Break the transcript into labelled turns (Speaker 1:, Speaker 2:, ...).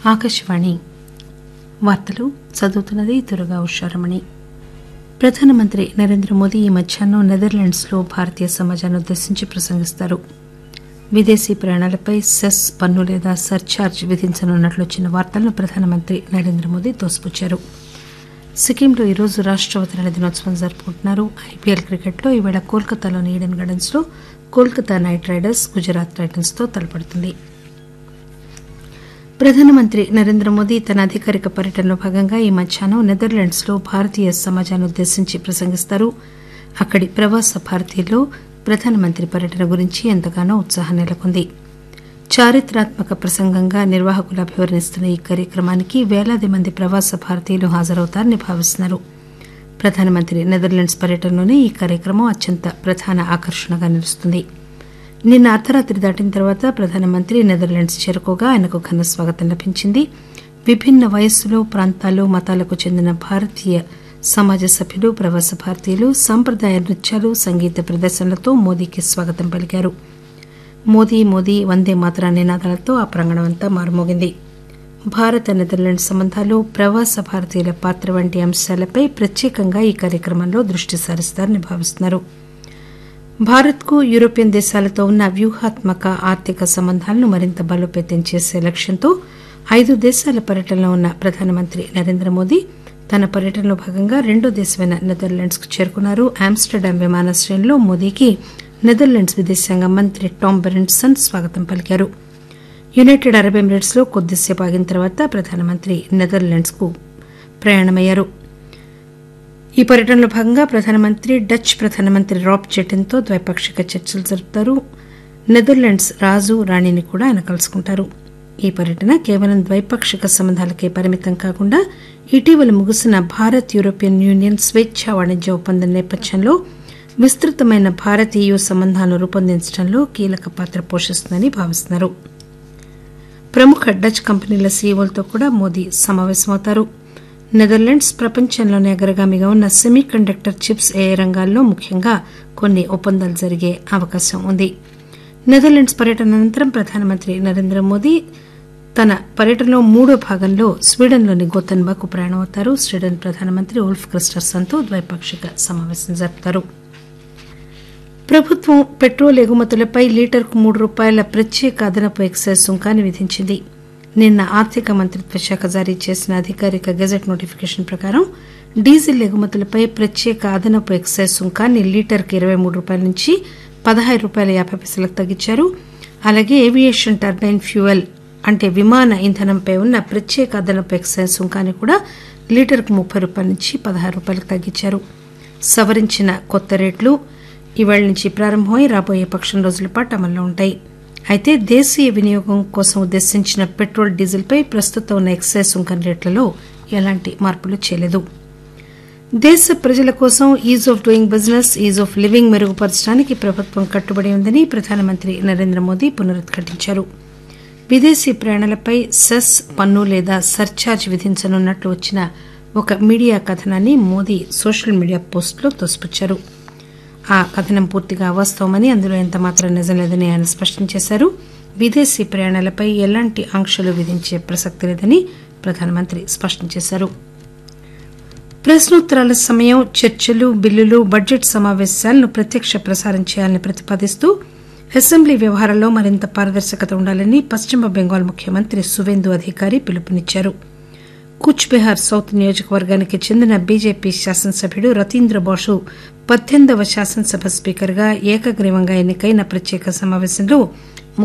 Speaker 1: ఆకాశవాణి వార్తలు చదువుతున్నది దుర్గా ఉషారమణి ప్రధానమంత్రి నరేంద్ర మోదీ ఈ మధ్యాహ్నం నెదర్లాండ్స్లో భారతీయ సమాజాన్ని ఉద్దేశించి ప్రసంగిస్తారు విదేశీ ప్రయాణాలపై సెస్ పన్ను లేదా సర్ఛార్జ్ విధించనున్నట్లు వచ్చిన వార్తలను ప్రధానమంత్రి నరేంద్ర మోదీ తోసిపుచ్చారు సిక్కింలో ఈరోజు రాష్ట అవతరణ దినోత్సవం జరుపుకుంటున్నారు ఐపీఎల్ క్రికెట్లో ఈవేళ కోల్కతాలోని ఈడెన్ గార్డెన్స్ లో Kolkata Knight Riders Gujarat Titans తో తలపడుతుంది ప్రధానమంత్రి నరేంద్ర మోదీ తన అధికారిక పర్యటనలో భాగంగా ఈ మధ్యాహ్నం నెదర్లాండ్స్ లో భారతీయ సమాజాన్ని ఉద్దేశించి ప్రసంగిస్తారు అక్కడి ప్రవాస భారతీయుల్లో ప్రధానమంత్రి పర్యటన గురించి ఎంతగానో ఉత్సాహం నెలకొంది చారిత్రాత్మక ప్రసంగంగా నిర్వాహకులు అభివర్ణిస్తున్న ఈ కార్యక్రమానికి పేలాది మంది ప్రవాస భారతీయులు హాజరవుతారని భావిస్తున్నారు ప్రధానమంత్రి నెదర్లాండ్స్ పర్యటనలోనే ఈ కార్యక్రమం అత్యంత ప్రధాన ఆకర్షణగా నిలుస్తుంది నిన్న అర్ధరాత్రి దాటిన తర్వాత ప్రధానమంత్రి నెదర్లాండ్స్ చేరుకోగా ఆయనకు ఘన స్వాగతం లభించింది విభిన్న వయస్సులు ప్రాంతాలు మతాలకు చెందిన భారతీయ సమాజ సభ్యులు ప్రవాస భారతీయులు సంప్రదాయ నృత్యాలు సంగీత ప్రదర్శనలతో మోదీకి స్వాగతం పలికారు మోదీ మోదీ వందే మాతర నినాదాలతో ఆ ప్రాంగణమంతా మారుమోగింది భారత నెదర్లాండ్ సంబంధాలు ప్రవాస భారతీయుల పాత్ర వంటి అంశాలపై ప్రత్యేకంగా ఈ కార్యక్రమంలో దృష్టి సారిస్తారని భావిస్తున్నారు భారత్కు యూరోపియన్ దేశాలతో ఉన్న వ్యూహాత్మక ఆర్థిక సంబంధాలను మరింత బలోపేతం చేసే లక్ష్యంతో ఐదు దేశాల పర్యటనలో ఉన్న ప్రధానమంత్రి నరేంద్ర మోదీ తన పర్యటనలో భాగంగా రెండో దేశమైన నెదర్లాండ్స్ కు చేరుకున్నారు ఆమ్స్టర్డామ్ విమానాశ్రయంలో మోదీకి నెదర్లాండ్స్ విదేశాంగ మంత్రి టామ్ బెరెన్సన్ స్వాగతం పలికారు యునైటెడ్ అరబ్ ఎమిరేట్స్ లో కొద్దిసేపు ఆగిన తర్వాత ప్రధానమంత్రి నెదర్లాండ్స్ కు ప్రయాణమయ్యారు ఈ పర్యటనలో భాగంగా ప్రధానమంత్రి డచ్ ప్రధానమంత్రి రాబ్ జెటిన్ తో ద్వైపాక్షిక చర్చలు జరుపుతారు నెదర్లాండ్స్ రాజు రాణిని కూడా ఆయన కలుసుకుంటారు ఈ పర్యటన కేవలం ద్వైపాక్షిక సంబంధాలకే పరిమితం కాకుండా ఇటీవల ముగిసిన భారత్ యూరోపియన్ యూనియన్ స్వేచ్ఛా వాణిజ్య ఒప్పందం నేపథ్యంలో విస్తృతమైన భారత్ ఈయూ సంబంధాలను రూపొందించడంలో కీలక పాత్ర పోషిస్తుందని భావిస్తున్నారు ప్రముఖ డచ్ కంపెనీల సీఈఓలతో కూడా మోదీ సమావేశమవుతారు నెదర్లాండ్స్ ప్రపంచంలోనే అగ్రగామిగా ఉన్న సెమీ కండక్టర్ చిప్స్ ఏ రంగాల్లో ముఖ్యంగా కొన్ని ఒప్పందాలు జరిగే అవకాశం ఉంది నెదర్లాండ్స్ పర్యటన అనంతరం ప్రధానమంత్రి నరేంద్ర మోదీ తన పర్యటనలో మూడో భాగంలో స్వీడన్లోని గోతన్బాకు ప్రయాణమవుతారు స్వీడన్ ప్రధానమంత్రి ఉల్ఫ్ క్రిస్టర్సన్తో ద్వైపాక్షిక సమావేశం జరుపుతారు ప్రభుత్వం పెట్రోల్ ఎగుమతులపై లీటర్కు మూడు రూపాయల ప్రత్యేక అదనపు ఎక్సైజ్ సుంకాన్ని విధించింది నిన్న ఆర్థిక మంత్రిత్వ శాఖ జారీ చేసిన అధికారిక గెజెట్ నోటిఫికేషన్ ప్రకారం డీజిల్ ఎగుమతులపై ప్రత్యేక అదనపు ఎక్సైజ్ సుంకాన్ని లీటర్కు ఇరవై మూడు రూపాయల నుంచి పదహారు రూపాయల యాభై పైసలకు తగ్గించారు అలాగే ఏవియేషన్ టర్బైన్ ఫ్యూయల్ అంటే విమాన ఇంధనంపై ఉన్న ప్రత్యేక అదనపు ఎక్సైజ్ సుంకాన్ని కూడా లీటర్కు ముప్పై రూపాయల నుంచి పదహారు రూపాయలకు తగ్గించారు సవరించిన కొత్త రేట్లు ఇవాళ నుంచి ప్రారంభమై రాబోయే పక్షం రోజుల పాటు అమల్లో ఉంటాయి అయితే దేశీయ వినియోగం కోసం ఉద్దేశించిన పెట్రోల్ డీజిల్పై ప్రస్తుతం ఉన్న ఎక్సైజ్ సుంకం రేట్లలో ఎలాంటి మార్పులు చేయలేదు దేశ ప్రజల కోసం ease of doing business ease of living మెరుగుపరచడానికి ప్రభుత్వం కట్టుబడి ఉందని ప్రధానమంత్రి నరేంద్ర మోదీ పునరుద్ఘాటించారు విదేశీ ప్రయాణాలపై సెస్ పన్ను లేదా సర్ఛార్జ్ విధించనున్నట్లు వచ్చిన ఒక మీడియా కథనాన్ని మోదీ సోషల్ మీడియా పోస్టులో తోసిపుచ్చారు ఆ కథనం పూర్తిగా అవాస్తవమని అందులో ఎంతమాత్రం నిజం లేదని ఆయన స్పష్టం చేశారు విదేశీ ప్రయాణాలపై ఎలాంటి ఆంక్షలు విధించే ప్రసక్తి లేదని ప్రధానమంత్రి స్పష్టం చేశారు ప్రశ్నోత్తరాల సమయం చర్చలు బిల్లులు బడ్జెట్ సమావేశాలను ప్రత్యక్ష ప్రసారం చేయాలని ప్రతిపాదిస్తూ అసెంబ్లీ వ్యవహారాల్లో మరింత పారదర్శకత ఉండాలని పశ్చిమ బెంగాల్ ముఖ్యమంత్రి సువేందు అధికారి పిలుపునిచ్చారు కూచ్ బెహార్ సౌత్ నియోజకవర్గానికి చెందిన బీజేపీ శాసనసభ్యుడు రతీంద్ర బాసు పద్దెనిమిదవ శాసనసభ స్పీకర్గా ఏకగ్రీవంగా ఎన్నికైన ప్రత్యేక సమావేశంలో